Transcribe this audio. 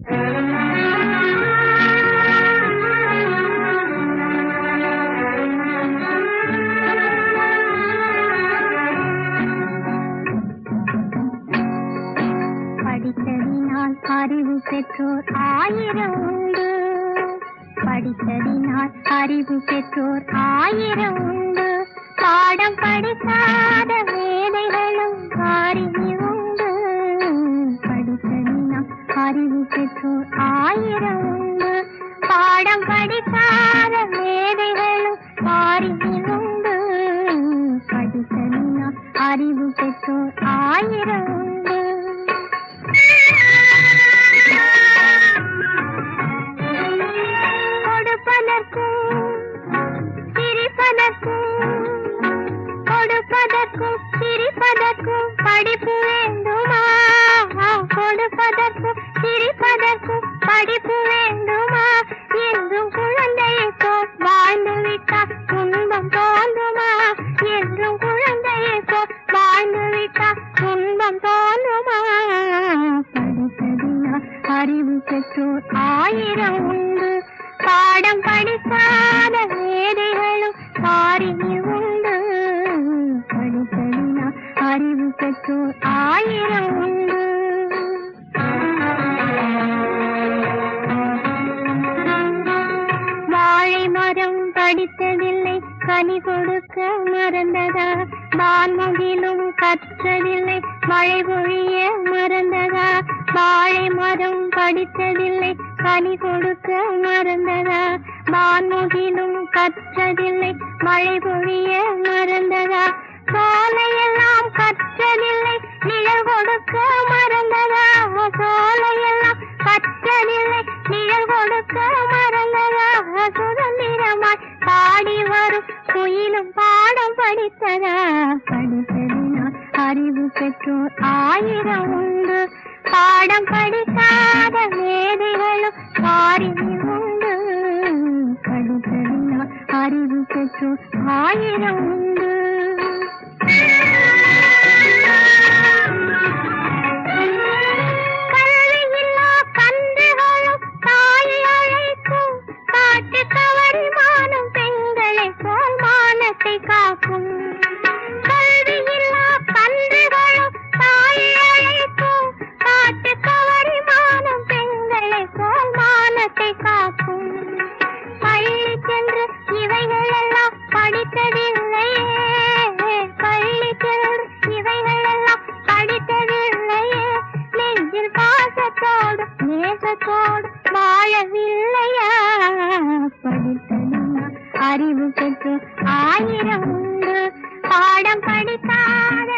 படித்ததினால் அறிவு பெற்றோர் ஆயிரம் உண்டு படித்ததினால் அறிவு பெற்றோர் ஆயிரம் உண்டு பாடம் படிக்காத மேதைகளும் அறிவி உண்டு படித்ததினால் அறிவு பெற்றோர் ஆயிரம் உண்டு பாடம் படிக்காத மேதைகளும் அறிவி உண்டு படித்ததினால் அறிவு பெற்றோர் ஆயிரம் உண்டு கொடுப்பதற்கும் சிரிப்பதற்கும் கொடுப்பதற்கும் சிரிப்பதற்கும் படிப்பு வேண்டுமா கொடுப்பதற்கும் சிரிப்பதற்கும் படிப்பு வேண்டுமா என்றும் குழந்தையை போல் வாழ்ந்து விட்டால் துன்பம் தோன்றுமா என்றும் குழந்தையை போல் வாழ்ந்து விட்டால் துன்பம் தோன்றுமா படித்ததினால் அறிவு பெற்றோர் ஆயிரம் உண்டு பாடம் படிக்காத மேதைகளும் பாரினி உண்டு படித்ததினால் அறிவு பெற்றோர் ஆயிரம் உண்டு வாழை மரம் படித்ததில்லை கனி கொடுக்க மறந்ததா வான்முகிலும் கற்றதில்லை மழை பொழிய மறந்ததா வாழை மரம் படித்ததில்லை கனி கொடுக்க மறந்ததா வான்முகிலும் கற்றதில்லை மழை பொழிய மறந்ததா சோலையெல்லாம் கற்றதில்லை நிழல் கொடுக்க மறந்ததா சோலையெல்லாம் கற்றதில்லை நிழல் கொடுக்க மறந்ததா சுதந்திரமாய் பாடி வரும் குயிலும் பாடம் படித்ததா படித்ததினால் அறிவு பெற்றோர் ஆயிரம் உண்டு பாடம் படிக்காத மேதைகளும் பாரினி உண்டு படித்ததினால் அறிவு பெற்றோர் ஆயிரம் உண்டு கல்வியில்லா கன்றுகளும் தாயை அழைக்கும் காட்டு கவரி மானும் பெண்களை போல் மானத்தை காக்கும் கல்வியில்லா கன்றுகளும் தாயை அழைக்கும் காட்டு கவரி மானும் பெண்களை போல் மானத்தை காக்கும் பள்ளி சென்று இவைகள் எல்லாம் படித்ததில்லையே பள்ளி சென்று இவைகள் எல்லாம் படித்ததில்லையே நெஞ்சில் பாசத்தோடு நேசத்தோடு வாழவில்லையா படித்ததினால் அறிவு பெற்று ஆயிரம் உண்டு பாடம் படிக்காத